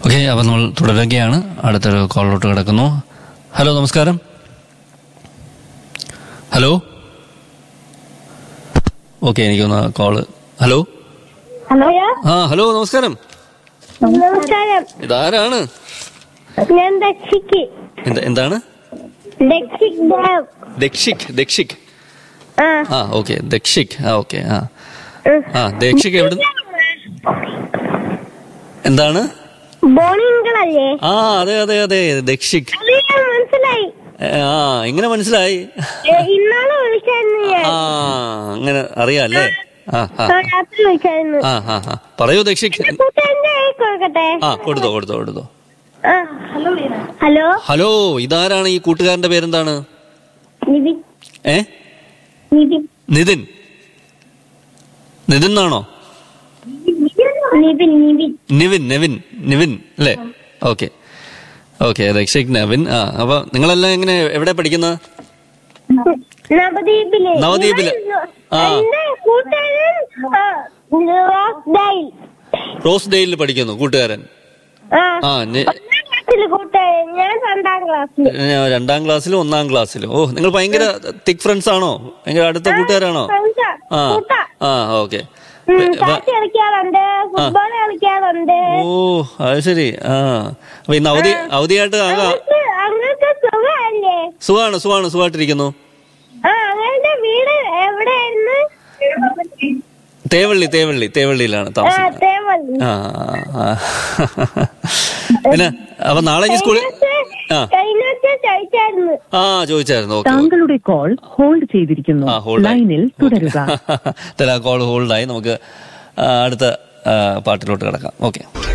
Okay അപ്പം നമ്മൾ തുടരുകയാണ് അടുത്തൊരു കോളിലോട്ട് കിടക്കുന്നു ഹലോ നമസ്കാരം ഹലോ ഓക്കെ എനിക്കൊന്ന് കോള് ഹലോ ഹലോ ആ ഹലോ നമസ്കാരം നമസ്കാരം ഇതാരാണ് ഞാൻ ദക്ഷിക്ക് എന്താ എന്താണ് ദക്ഷിക് ദേവ് ദക്ഷിക് ദക്ഷിക് ആ ആ ഓക്കെ ദക്ഷിക് ആ ഓക്കെ ആ ഉം. ആ ദക്ഷിക് എവിടെ എന്താണ് ബോണിങ്ങളല്ലേ ആ അതെ അതെ അതെ ദക്ഷിക് അത് ഞാൻ മനസ്സിലായി ഏ, ആ എങ്ങനെ മനസ്സിലായി ഏ, ഇന്നാള് വിളിച്ചായിരുന്നു ഞാൻ ആ അങ്ങനെ അറിയാല്ലേ ആ ആ ആ, രാത്രി വിളിച്ചായിരുന്നു ആ ആ ആ പറയൂ ദക്ഷിക് കൂട്ടുകാരന്റെ കയ്യിൽ കൊടുക്കട്ടെ ആ കൊടുത്തോ കൊടുത്തോ കൊടുത്തോ ആ. ഹലോ ഹലോ ഇതാരാണ് ഈ കൂട്ടുകാരന്റെ പേരെന്താണ് നിവിൻ ഏ നിവിൻ നിതിൻ നിതിൻ എന്നാണോ നിവിൻ നിവിൻ നിവിൻ നിവിൻ നിവിൻ അല്ലേ ഓക്കെ ഓക്കെ ദക്ഷിക് നവിൻ ആ അപ്പൊ നിങ്ങളെല്ലാം എങ്ങനെ എവിടെ പഠിക്കുന്നത് നവദ്വീപില് നവദ്വീപില്. ഞാൻ- ആ. എന്റെ കൂട്ടുകാരൻ ആ, റോസ്ഡൈൽ റോസ് ഡേയിൽ പഠിക്കുന്നു കൂട്ടുകാരൻ ആ ആ നി- ഒന്നാം ക്ലാസ്സില് കൂട്ടുകാരൻ ഞാൻ രണ്ടാം ക്ലാസ്സിൽ ഞാൻ രണ്ടാം ക്ലാസ്സിലും ഒന്നാം ക്ലാസ്സിലും ഓ നിങ്ങൾ ഭയങ്കര തിക് ഫ്രണ്ട്സ് ആണോ ഭയങ്കര അടുത്ത കൂട്ടുകാരാണോ ആ ആ ഓക്കെ കാറ്റ് കളിക്കാറുണ്ട് ഫുട്ബോൾ കളിക്കാറുണ്ട് ഓ അത് ശരി ആ അപ്പൊ ഇന്ന് അവധി അവധിയായിട്ട് ആകാ അങ്ങനത്തെ അങ്ങനത്തെ സുഖമല്ലേ സുഖാണ് സുഖാണ് സുഖമായിട്ടിരിക്കുന്നു ആ അങ്ങനത്തെ വീട് എവിടെയായിരുന്നു തേവള്ളി തേവള്ളി തേവള്ളിയിലാണ് ആ താമസിക്കുന്നത് തേവള്ളി ആ ആ. പിന്നെ അപ്പൊ നാളെ ഈ സ്കൂളിൽ ആ കഴിഞ്ഞ ചോദിച്ചായിരുന്നു ആ ചോദിച്ചായിരുന്നു ഓക്കെ താങ്കളുടെ കോൾ ഹോൾഡ് ചെയ്തിരിക്കുന്നു ആ ഹോൾഡ് ലൈനിൽ തുടരുക കോൾ ഹോൾഡായി നമുക്ക് ആ, അടുത്ത ആ, പാട്ടിലോട്ട് കിടക്കാം ഓക്കെ